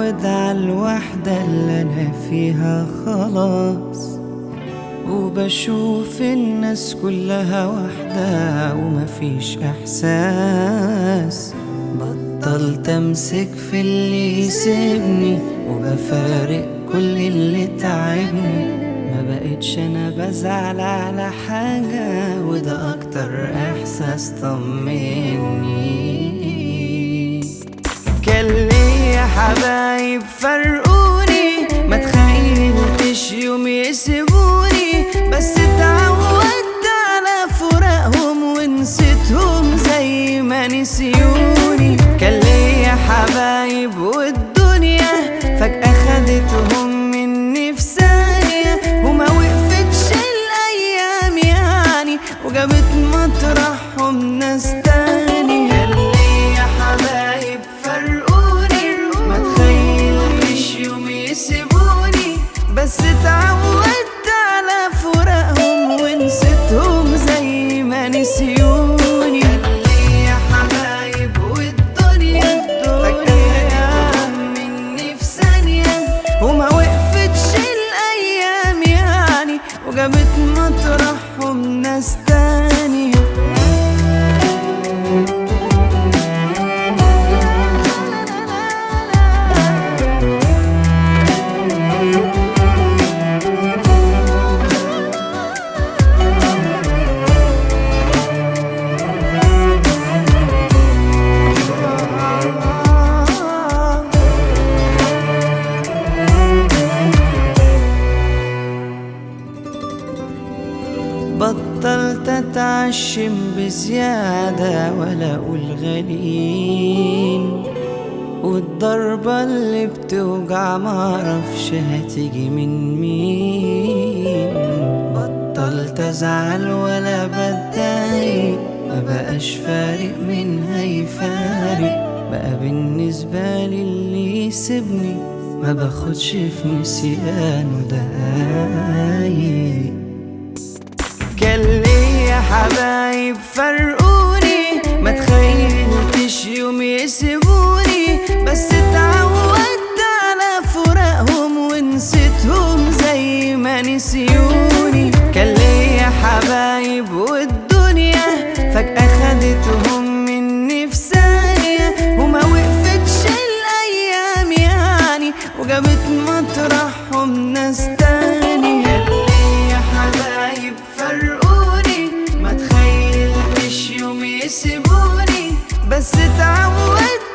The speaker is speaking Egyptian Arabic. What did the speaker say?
متعود على الوحدة اللي أنا فيها خلاص وبشوف الناس كلها وحدة ومفيش إحساس بطلت أمسك في اللي يسيبني وبفارق كل اللي تعبني ما بقتش أنا بزعل على حاجة وده أكتر إحساس طمني كان ليا حبايب فرقوني ما تخيلتش يوم يسيبوني بس اتعودت على فراقهم ونسيتهم زي ما نسيوني كان ليا حبايب والدنيا فجأة خدتهم مني في ثانية وما وقفتش الأيام يعني وجابت مطرحهم ناس تاني كان ليا حبايب فرقوني ما تخيلتش يوم يسيبوني بس اتعودت على فراقهم ونسيتهم زي ما نسيوني كان ليا حبايب والدنيا فجأة خدتهم مني في ثانية وما وقفتش الأيام يعني وجابت مطرحهم ناس تانية بطلت اتعشم بزيادة ولا اقول غليل والضربة اللي بتوجع معرفش هتيجي من مين بطلت ازعل ولا بتضايق ما بقاش فارق من هيفارق بقى بالنسبة لي اللي يسيبني ما باخدش في نسيانه دقايق كان ليا حبايب فرقوني ما تخيلتش يوم يسيبوني بس اتعودت على فراقهم ونسيتهم زي ما نسيوني كان ليا حبايب والدنيا فجأة خدتهم مني في ثانية وما وقفتش الأيام يعني وجابت مطرحهم ناس تاني كان ليا حبايب فرقوني ما تخيلتش يوم يسيبوني بس اتعودت